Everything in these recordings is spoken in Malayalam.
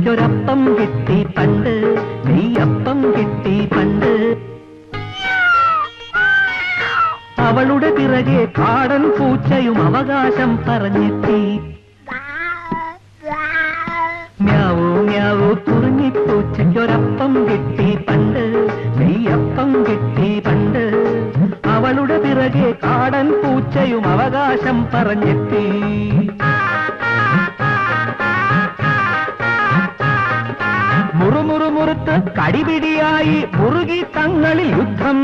പൂച്ചയ്ക്കൊരപ്പം കിട്ടി പണ്ട് നെയ്യപ്പം കിട്ടി പണ്ട് അവളുടെ പിറകെ കാടൻ പൂച്ചയും അവകാശം പറഞ്ഞെത്തി മ്യാവൂ മ്യാവൂ കുറുങ്ങിപ്പൂച്ചയ്ക്കൊരപ്പം കിട്ടി പണ്ട് നെയ്യപ്പം കിട്ടി പണ്ട് അവളുടെ പിറകെ കാടൻ പൂച്ചയും അവകാശം പറഞ്ഞെത്തി മുറുമുറുമുറുത്ത് കടിപിടിയായി മുറുകി തങ്ങളിൽ യുദ്ധം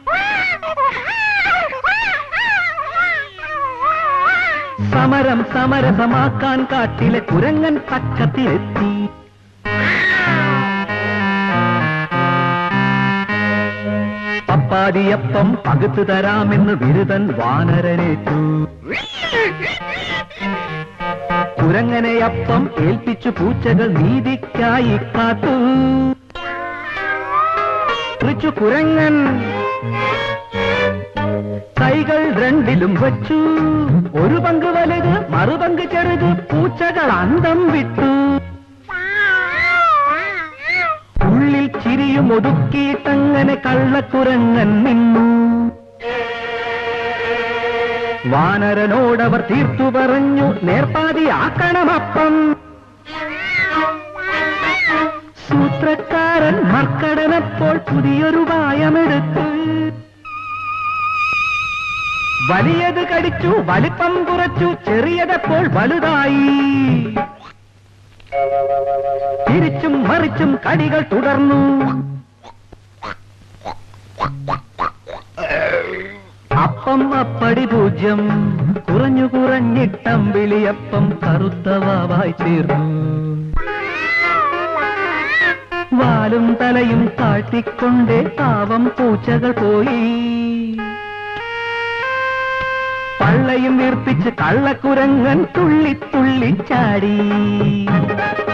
സമരം സമരസമാക്കാൻ കാട്ടിലെ കുരങ്ങൻ തക്കത്തിലെത്തി പപ്പാതിയപ്പം പകുത്തു തരാമെന്ന് ബിരുദൻ വാനരനേറ്റു കുരങ്ങനെയപ്പം ഏൽപ്പിച്ചു പൂച്ചകൾ നീതിക്കായി കാത്തു ഋച്ചു കുരങ്ങൻ കൈകൾ രണ്ടിലും വച്ചു ഒരു പങ്ക് വലുത് മറുപങ്ക് ചെറുത് പൂച്ചകൾ അന്തം വിട്ടു ഉള്ളിൽ ചിരിയും ഒതുക്കിയിട്ടങ്ങനെ കള്ളക്കുരങ്ങൻ നിന്നു വാനരനോടവർ തീർത്തു പറഞ്ഞു നേർപ്പാതി ആക്കണമപ്പം സൂത്രക്കാരൻ മർക്കടനപ്പോൾ പുതിയൊരു പായമെടുത്തു വലിയത് കടിച്ചു വലിപ്പം കുറച്ചു ചെറിയതപ്പോൾ വലുതായി തിരിച്ചും മറിച്ചും കടികൾ തുടർന്നു അപ്പം അപ്പടി പൂജ്യം കുറഞ്ഞു കുറഞ്ഞിട്ടം വിളിയപ്പം കറുത്തവാവായി തീർന്നു വാലും തലയും താഴ്ത്തിക്കൊണ്ടേ പാവം പൂച്ചകൾ പോയി പള്ളയും വീർപ്പിച്ച് കള്ളക്കുരങ്ങൻ തുള്ളി തുള്ളി ചാടി